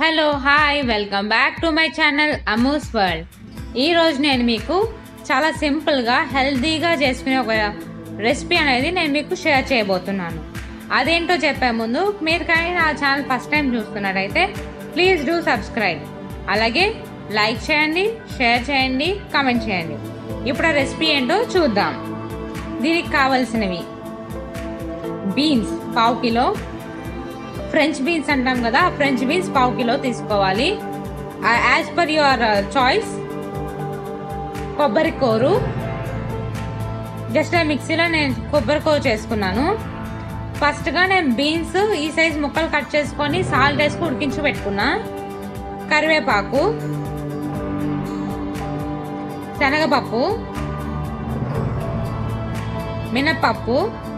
hello hi welcome back to my channel అమూస్ world ఈరోజు నేను మీకు చాలా సింపుల్గా హెల్తీగా చేసుకునే ఒక రెసిపీ అనేది నేను మీకు షేర్ చేయబోతున్నాను అదేంటో చెప్పే ముందు మీరు కానీ నా ఛానల్ ఫస్ట్ టైం చూస్తున్నట్టయితే ప్లీజ్ డూ సబ్స్క్రైబ్ అలాగే లైక్ చేయండి షేర్ చేయండి కామెంట్ చేయండి ఇప్పుడు ఆ రెసిపీ ఏంటో చూద్దాం దీనికి కావలసినవి బీన్స్ పావు కిలో ఫ్రెంచ్ బీన్స్ అంటాం కదా ఆ ఫ్రెంచ్ బీన్స్ పావు కిలో తీసుకోవాలి యాజ్ పర్ యువర్ చాయిస్ కొబ్బరి కూరు జస్ట్ మిక్సీలో నేను కొబ్బరి కూర చేసుకున్నాను ఫస్ట్గా నేను బీన్స్ ఈ సైజ్ ముక్కలు కట్ చేసుకొని సాల్ట్ వేసుకు ఉడికించి పెట్టుకున్నా కరివేపాకు శనగపప్పు మినప్పప్పు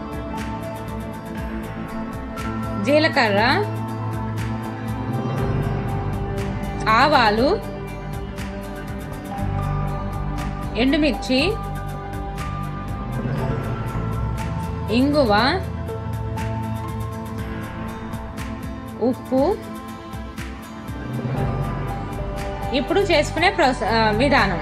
జీలకర్ర ఆవాలు ఎండుమిర్చి ఇంగువ ఉప్పు ఇప్పుడు చేసుకునే ప్రొస విధానం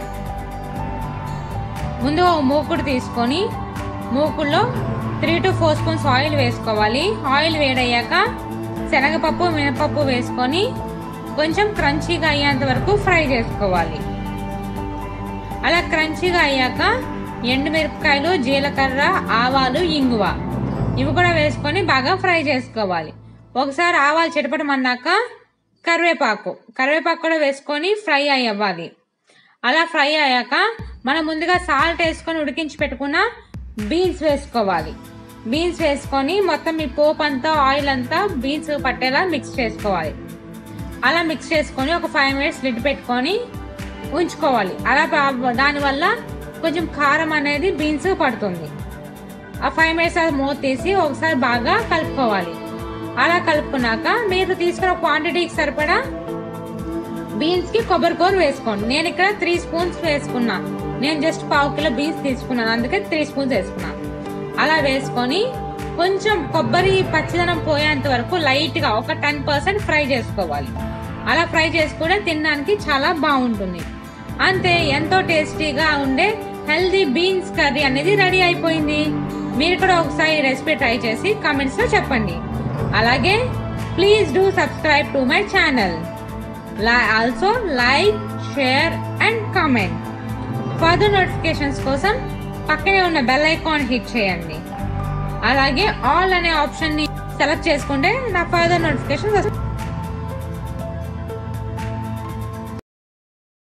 ముందు ఒక మూకుడు తీసుకొని మూకుల్లో three two four spoons oil వేసుకోవాలి ఆయిల్ వేడయ్యాక శనగపప్పు మినపప్పు వేసుకొని కొంచెం క్రంచీగా అయ్యేంత వరకు ఫ్రై చేసుకోవాలి అలా క్రంచీగా అయ్యాక ఎండుమిరపకాయలు జీలకర్ర ఆవాలు ఇంగువ ఇవి కూడా వేసుకొని బాగా ఫ్రై చేసుకోవాలి ఒకసారి ఆవాలు చిటపటమన్నాక కరివేపాకు కరివేపాకు కూడా వేసుకొని ఫ్రై అవ్వాలి అలా ఫ్రై అయ్యాక మనం ముందుగా సాల్ట్ వేసుకొని ఉడికించి పెట్టుకున్న బీన్స్ వేసుకోవాలి బీన్స్ వేసుకొని మొత్తం ఈ పోపు అంతా ఆయిల్ అంతా బీన్స్ పట్టేలా మిక్స్ చేసుకోవాలి అలా మిక్స్ చేసుకొని ఒక ఫైవ్ మినిట్స్ లిడ్ పెట్టుకొని ఉంచుకోవాలి అలా దానివల్ల కొంచెం కారం అనేది బీన్స్ పడుతుంది ఆ ఫైవ్ మినిట్స్ అది మూత తీసి ఒకసారి బాగా కలుపుకోవాలి అలా కలుపుకున్నాక మీరు తీసుకున్న క్వాంటిటీకి సరిపడా బీన్స్ కి కొబ్బరి కూర వేసుకోండి నేను ఇక్కడ త్రీ స్పూన్స్ వేసుకున్నా నేను జస్ట్ పావు కిలో బీన్స్ తీసుకున్నాను అందుకే త్రీ స్పూన్స్ వేసుకున్నాను అలా వేసుకొని కొంచెం కొబ్బరి పచ్చిదనం పోయేంత వరకు లైట్ గా ఒక టెన్ పర్సెంట్ ఫ్రై చేసుకోవాలి అలా ఫ్రై చేసుకుంటే తినడానికి చాలా బాగుంటుంది అంతే ఎంతో టేస్టీగా ఉండే హెల్దీ బీన్స్ కర్రీ అనేది రెడీ అయిపోయింది మీరు కూడా ఒకసారి రెసిపీ ట్రై చేసి కామెంట్స్ లో చెప్పండి అలాగే please do subscribe to my channel also like share and comment further notifications కోసం పక్కనే ఉన్న బెల్ ఐకాన్ హిట్ చేయండి అలాగే ఆల్ అనే ఆప్షన్ ని సెలెక్ట్ చేసుకుంటే నా ఫర్దర్ నోటిఫికేషన్స్